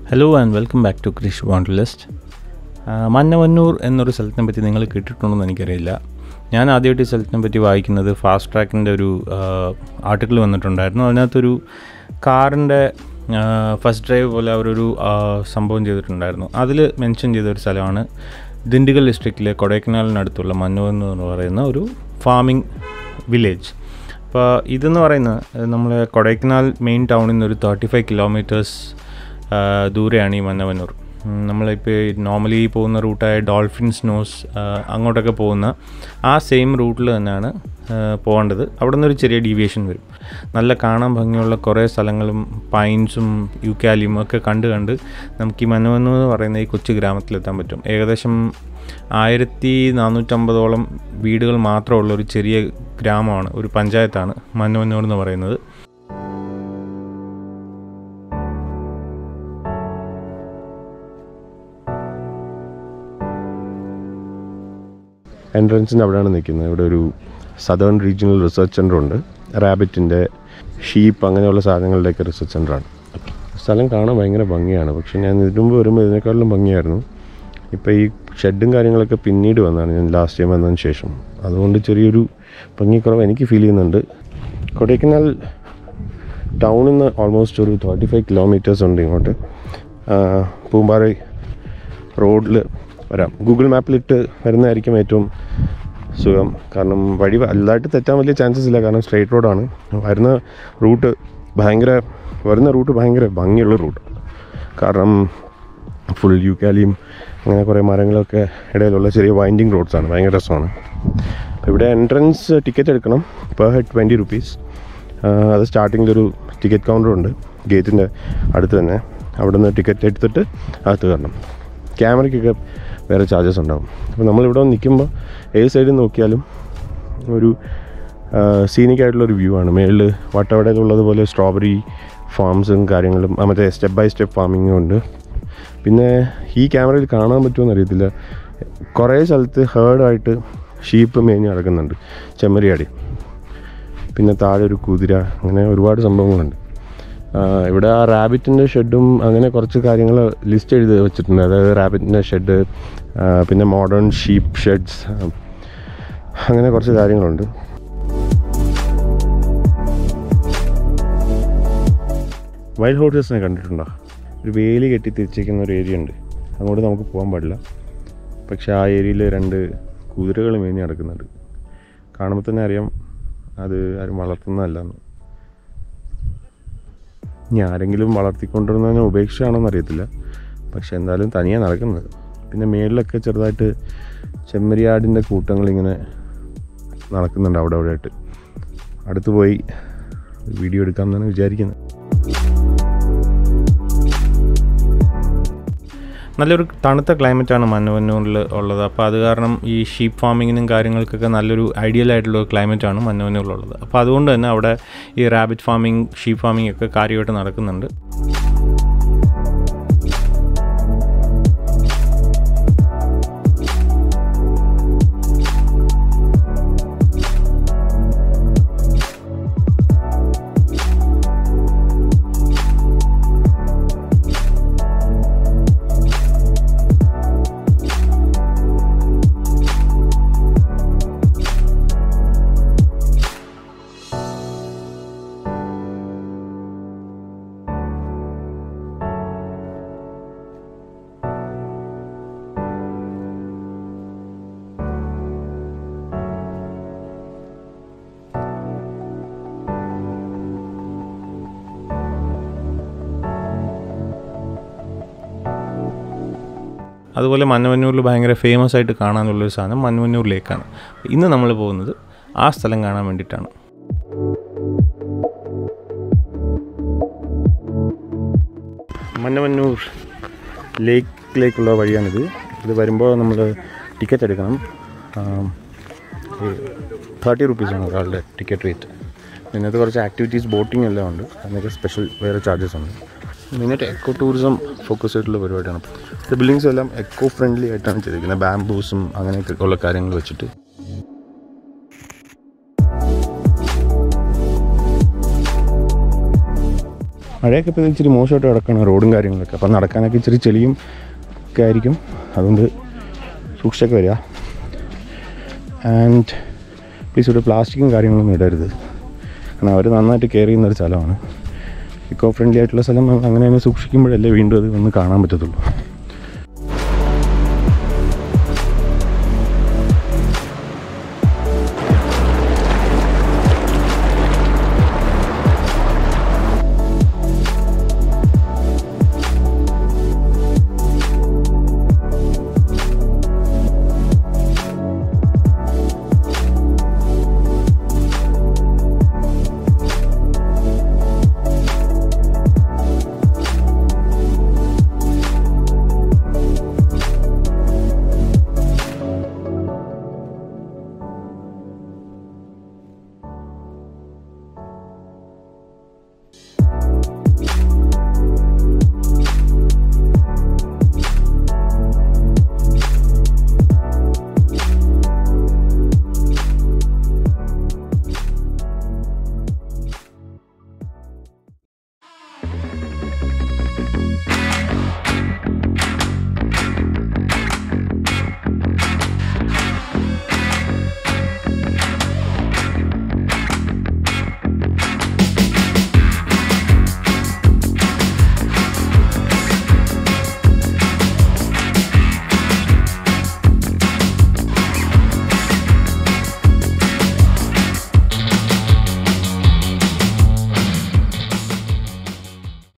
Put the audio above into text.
hello and welcome back to Krish wanderlust Mannavannur എന്നൊരു സ്ഥലത്തിനെ പറ്റി നിങ്ങൾ കേട്ടിട്ടുണ്ടോ എന്ന് എനിക്കറിയില്ല ഞാൻ ആദ്യമായിട്ട് ഈ സ്ഥലത്തിനെ പറ്റി വായിക്കുന്നത് ഫാസ്റ്റ് ട്രാക്കിൻ്റെ ഒരു ആർട്ടിക്കിൾ വന്നിട്ടുണ്ടായിരുന്നു അതിനകത്തൊരു കാറിൻ്റെ ഫസ്റ്റ് ഡ്രൈവ് പോലെ അവരൊരു ആ, സംഭവം ചെയ്തിട്ടുണ്ടായിരുന്നു അതിൽ മെൻഷൻ ചെയ്ത ഒരു സ്ഥലമാണ് ദിണ്ടിഗൽ ഡിസ്ട്രിക്റ്റിലെ കൊടൈക്കനാലിനടുത്തുള്ള മന്നവന്നൂർ എന്ന് പറയുന്ന ഒരു ഫാമിംഗ് വില്ലേജ് അപ്പോൾ ഇതെന്ന് പറയുന്നത് നമ്മളെ കൊടൈക്കനാൽ മെയിൻ ടൗണിൽ നിന്ന് ഒരു തേർട്ടി ഫൈവ് കിലോമീറ്റേഴ്സ് ദൂരെയാണ് ഈ മന്നവന്നൂർ ഉം, നമ്മളിപ്പോൾ നോർമലി പോകുന്ന റൂട്ടായ ഡോൾഫിൻ സ്നോസ് അങ്ങോട്ടൊക്കെ പോകുന്ന ആ സെയിം റൂട്ടിൽ തന്നെയാണ് ആ, പോകേണ്ടത് അവിടെ നിന്നൊരു ചെറിയ ഡീവിയേഷൻ വരും നല്ല കാണാൻ ഭംഗിയുള്ള കുറേ സ്ഥലങ്ങളും പൈൻസും യുക്കാലിയും ഒക്കെ കണ്ട് കണ്ട് നമുക്ക് ഈ മന്നവന്നൂർ എന്ന് പറയുന്ന ഈ കൊച്ചു ഗ്രാമത്തിലെത്താൻ പറ്റും ഏകദേശം ആയിരത്തി നാനൂറ്റമ്പതോളം വീടുകൾ മാത്രമുള്ള ഒരു ചെറിയ ഗ്രാമമാണ് ഒരു പഞ്ചായത്താണ് മന്നവന്നൂർ എന്ന് പറയുന്നത് എൻട്രൻസിൻ്റെ അവിടെയാണ് നിൽക്കുന്നത് ഇവിടെ ഒരു സദേൺ റീജിയണൽ റിസർച്ച് സെൻ്റർ ഉണ്ട് റാബിറ്റിൻ്റെ ഷീപ്പ് അങ്ങനെയുള്ള സാധനങ്ങളുടെയൊക്കെ റിസർച്ച് സെൻ്ററാണ് സ്ഥലം കാണാൻ ഭയങ്കര ഭംഗിയാണ് പക്ഷേ ഞാൻ ഇതിനു മുമ്പ് വരുമ്പോൾ ഇതിനേക്കാളും ഭംഗിയായിരുന്നു ഇപ്പോൾ ഈ ഷെഡും കാര്യങ്ങളൊക്കെ പിന്നീട് വന്നതാണ് ഞാൻ ലാസ്റ്റ് ടൈം വന്നതിന് ശേഷം അതുകൊണ്ട് ചെറിയൊരു ഭംഗിക്കുറവ് എനിക്ക് ഫീൽ ചെയ്യുന്നുണ്ട് കൊടൈക്കനാൽ ടൗണിൽ നിന്ന് ഓൾമോസ്റ്റ് ഒരു തേർട്ടി ഫൈവ് കിലോമീറ്റേഴ്സ് ഉണ്ട് ഇങ്ങോട്ട് ആ, പൂമ്പാറ റോഡിൽ വരാം ഗൂഗിൾ മാപ്പിലിട്ട് വരുന്നതായിരിക്കും ഏറ്റവും സുഖം കാരണം വഴി വലുതായിട്ട് തെറ്റാൻ വലിയ ചാൻസസ് ഇല്ല കാരണം സ്ട്രെയിറ്റ് റോഡാണ് വരുന്ന റൂട്ട് ഭയങ്കര വരുന്ന റൂട്ട് ഭയങ്കര ഭംഗിയുള്ള റൂട്ട് കാരണം ഫുൾ യൂക്കാലിയും അങ്ങനെ കുറേ മരങ്ങളൊക്കെ ഇടയിലുള്ള ചെറിയ വൈൻഡിങ് റോഡ്സാണ് ഭയങ്കര രസമാണ് അപ്പോൾ ഇവിടെ എൻട്രൻസ് ടിക്കറ്റ് എടുക്കണം പെർ ഹെഡ് ട്വൻറ്റി റുപ്പീസ് അത് സ്റ്റാർട്ടിങ്ങിലൊരു ടിക്കറ്റ് കൗണ്ടറുണ്ട് ഗേറ്റിൻ്റെ അടുത്ത് തന്നെ അവിടെ നിന്ന് ടിക്കറ്റ് എടുത്തിട്ട് അകത്ത് കയറണം ക്യാമറയ്ക്കൊക്കെ വേറെ ചാർജസ് ഉണ്ടാവും അപ്പോൾ നമ്മളിവിടെ വന്ന് നിൽക്കുമ്പോൾ ഏത് സൈഡിൽ നോക്കിയാലും ഒരു സീനിക് ആയിട്ടുള്ളൊരു വ്യൂ ആണ് മേളിൽ വട്ടവടയിലുള്ളതുപോലെ സ്ട്രോബെറി ഫാംസും കാര്യങ്ങളും ആ മറ്റേ സ്റ്റെപ്പ് ബൈ സ്റ്റെപ്പ് ഫാമിങ്ങും ഉണ്ട് പിന്നെ ഈ ക്യാമറയിൽ കാണാൻ പറ്റുമോ അറിയത്തില്ല കുറേ സ്ഥലത്ത് ഹേർഡായിട്ട് ഷീപ്പ് മേഞ്ഞ് നടക്കുന്നുണ്ട് ചെമ്മരിയാടി പിന്നെ താഴെ ഒരു കുതിര അങ്ങനെ ഒരുപാട് സംഭവങ്ങളുണ്ട് ആ, ഇവിടെ ആ റാബിറ്റിൻ്റെ ഷെഡും അങ്ങനെ കുറച്ച് കാര്യങ്ങൾ ലിസ്റ്റ് എഴുതി വെച്ചിട്ടുണ്ട് അതായത് റാബിറ്റിൻ്റെ ഷെഡ് പിന്നെ മോഡേൺ ഷീപ്പ് ഷെഡ്സ് അങ്ങനെ കുറച്ച് കാര്യങ്ങളുണ്ട് വൈൽഡ് ഹോർസസിനെ കണ്ടിട്ടുണ്ടോ ഒരു വേലി കെട്ടി തിരിച്ചേക്കുന്ന ഒരു ഏരിയ ഉണ്ട് അങ്ങോട്ട് നമുക്ക് പോകാൻ പാടില്ല പക്ഷേ ആ ഏരിയയിൽ രണ്ട് കുതിരകൾ മേഞ്ഞ് നടക്കുന്നുണ്ട് കാണുമ്പോൾ തന്നെ അറിയാം അത് ആരും വളർത്തുന്നതല്ലെന്ന് ഇനി ആരെങ്കിലും വളർത്തിക്കൊണ്ടിരുന്നതിന് ഉപേക്ഷയാണോന്ന് അറിയത്തില്ല പക്ഷെ എന്തായാലും തനിയെ നടക്കുന്നത് പിന്നെ മേളിലൊക്കെ ചെറുതായിട്ട് ചെമ്മരിയാടിൻ്റെ കൂട്ടങ്ങളിങ്ങനെ നടക്കുന്നുണ്ട് അവിടെ അവിടെ ആയിട്ട് അടുത്ത് പോയി വീഡിയോ എടുക്കാമെന്നാണ് വിചാരിക്കുന്നത് നല്ലൊരു തണുത്ത ക്ലൈമറ്റാണ് മന്നവന്നൂരിൽ ഉള്ളത് അപ്പോൾ അത് കാരണം ഈ ഷീപ്പ് ഫാമിങ്ങിനും കാര്യങ്ങൾക്കൊക്കെ നല്ലൊരു ഐഡിയൽ ആയിട്ടുള്ള ഒരു ക്ലൈമറ്റാണ് മന്നവന്നൂരിലുള്ളത് അപ്പോൾ അതുകൊണ്ട് തന്നെ അവിടെ ഈ റാബിറ്റ് ഫാമിംഗ് ഷീപ്പ് ഫാമിംഗ് ഒക്കെ കാര്യമായിട്ട് നടക്കുന്നുണ്ട് അതുപോലെ മന്നവന്നൂരിൽ ഭയങ്കര ഫേമസ് ആയിട്ട് കാണാനുള്ളൊരു സാധനം മന്നവന്നൂർ ലേക്കാണ് ഇന്ന് നമ്മൾ പോകുന്നത് ആ സ്ഥലം കാണാൻ വേണ്ടിയിട്ടാണ് മന്നവന്നൂർ ലേക്കിലേക്കുള്ള വഴിയാണിത് ഇത് വരുമ്പോൾ നമ്മൾ ടിക്കറ്റ് എടുക്കണം തേർട്ടി റുപ്പീസാണ് ഒരാളുടെ ടിക്കറ്റ് റേറ്റ് ഇതിനകത്ത് കുറച്ച് ആക്ടിവിറ്റീസ് ബോട്ടിംഗ് എല്ലാം ഉണ്ട് അതിനൊക്കെ സ്പെഷ്യൽ വേറെ ചാർജസ് ഉണ്ട് മെയിനായിട്ട് എക്കോ ടൂറിസം ഫോക്കസ് ആയിട്ടുള്ള പരിപാടിയാണ് ഇത് ബിൽഡിങ്സ് എല്ലാം എക്കോ ഫ്രണ്ട്ലി ആയിട്ടാണ് ചെയ്തിരിക്കുന്നത് ബാംബൂസും അങ്ങനെയൊക്കെ ഉള്ള കാര്യങ്ങൾ വെച്ചിട്ട് മഴയൊക്കെ ഇപ്പോൾ ഇച്ചിരി മോശമായിട്ട് കിടക്കണം റോഡും കാര്യങ്ങളൊക്കെ അപ്പം നടക്കാനൊക്കെ ഇച്ചിരി ചെളിയും ഒക്കെ ആയിരിക്കും അതുകൊണ്ട് സൂക്ഷിച്ചൊക്കെ വരിക ആൻഡ് പ്ലീസ് ഇവിടെ പ്ലാസ്റ്റിക്കും കാര്യങ്ങളൊന്നും ഇടരുത് കാരണം അവർ നന്നായിട്ട് കെയർ ചെയ്യുന്നൊരു സ്ഥലമാണ് ഇക്കോ ഫ്രണ്ട്ലി ആയിട്ടുള്ള സ്ഥലം നമ്മൾ അങ്ങനെ തന്നെ സൂക്ഷിക്കുമ്പോഴല്ലേ വീണ്ടും അത് ഒന്ന് കാണാൻ പറ്റത്തുള്ളൂ